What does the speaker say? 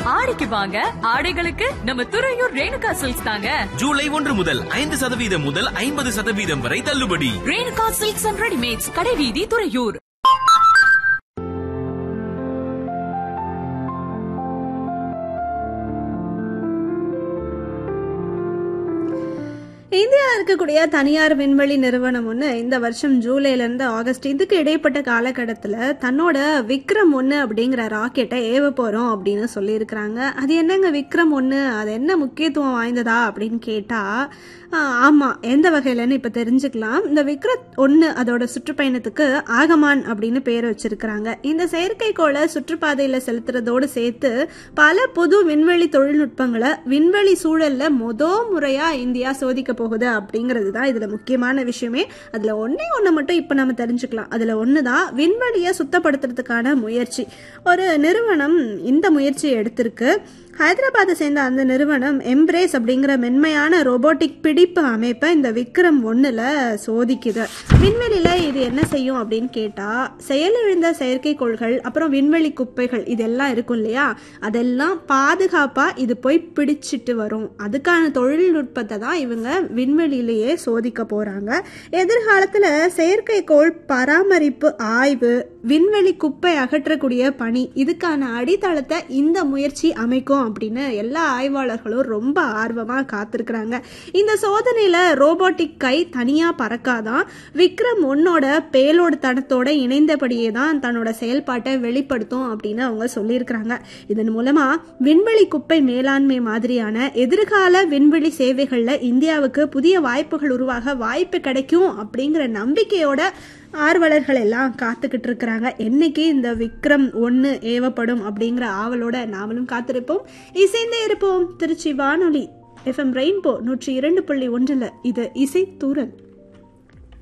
ஆடிக்கு வாங்க ஆடைகளுக்கு நம்ம துறையூர் ரேணுகா சில்க்ஸ் தாங்க ஜூலை ஒன்று முதல் ஐந்து சதவீதம் முதல் ஐம்பது சதவீதம் வரை தள்ளுபடி ரேணுகா சில்க்ஸ் அண்ட் ரெடிமேட்ஸ் கடைவீதி துறையூர் இந்தியா இருக்கக்கூடிய தனியார் விண்வெளி நிறுவனம் ஒன்று இந்த வருஷம் ஜூலைலேருந்து ஆகஸ்ட் இதுக்கு இடைப்பட்ட காலகட்டத்தில் தன்னோட விக்ரம் ஒன்று அப்படிங்கிற ராக்கெட்டை ஏவ போகிறோம் அப்படின்னு சொல்லியிருக்கிறாங்க அது என்னங்க விக்ரம் ஒன்று அது என்ன முக்கியத்துவம் வாய்ந்ததா அப்படின்னு கேட்டால் ஆமாம் எந்த வகையிலன்னு இப்போ தெரிஞ்சுக்கலாம் இந்த விக்ரம் ஒன்று அதோட சுற்றுப்பயணத்துக்கு ஆகமான் அப்படின்னு பேர் வச்சிருக்கிறாங்க இந்த செயற்கைக்கோளை சுற்றுப்பாதையில் செலுத்துறதோடு சேர்த்து பல புது விண்வெளி தொழில்நுட்பங்களை விண்வெளி சூழல்ல மொத முறையா இந்தியா சோதிக்க போகுது அப்படிங்கிறது தான் இதுல முக்கியமான விஷயமே அதுல ஒன்னே ஒன்று மட்டும் இப்போ நம்ம தெரிஞ்சுக்கலாம் அதுல ஒன்று தான் விண்வெளியை சுத்தப்படுத்துறதுக்கான முயற்சி ஒரு நிறுவனம் இந்த முயற்சியை எடுத்திருக்கு ஹைதராபாத்தை சேர்ந்த அந்த நிறுவனம் எம்ப்ரேஸ் அப்படிங்கிற மென்மையான ரோபோட்டிக் பிடிப்பு அமைப்பை இந்த விக்ரம் ஒன்றில் சோதிக்குது விண்வெளியில் இது என்ன செய்யும் அப்படின்னு கேட்டால் செயலிழந்த செயற்கைக்கோள்கள் அப்புறம் விண்வெளி குப்பைகள் இதெல்லாம் இருக்கும் இல்லையா அதெல்லாம் பாதுகாப்பாக இது போய் பிடிச்சிட்டு வரும் அதுக்கான தொழில்நுட்பத்தை தான் இவங்க விண்வெளியிலேயே சோதிக்க போகிறாங்க எதிர்காலத்தில் செயற்கைக்கோள் பராமரிப்பு ஆய்வு விண்வெளி குப்பை அகற்றக்கூடிய பணி இதுக்கான அடித்தளத்தை இந்த முயற்சி அமைக்கும் அப்படின்னு எல்லா ஆய்வாளர்களும் ரொம்ப ஆர்வமாக காத்திருக்கிறாங்க இந்த சோதனையில் ரோபோட்டிக் கை தனியாக பறக்காதான் விக்ரம் ஒன்னோட பேலோடு தடத்தோட இணைந்தபடியே தான் தன்னோட செயல்பாட்டை வெளிப்படுத்தும் அப்படின்னு அவங்க சொல்லியிருக்கிறாங்க இதன் மூலமாக விண்வெளி குப்பை மேலாண்மை மாதிரியான எதிர்கால விண்வெளி சேவைகளில் இந்தியாவுக்கு புதிய வாய்ப்புகள் உருவாக வாய்ப்பு கிடைக்கும் அப்படிங்கிற நம்பிக்கையோட ஆர்வலர்கள் எல்லாம் காத்துக்கிட்டு இருக்கிறாங்க என்னைக்கு இந்த விக்ரம் ஒன்று ஏவப்படும் அப்படிங்கிற ஆவலோட நாமளும் காத்திருப்போம் இசைந்தே இருப்போம் திருச்சி வானொலி எஃப்எம் ரெயின்போ நூற்றி இரண்டு புள்ளி ஒன்றில் இது இசை தூரல்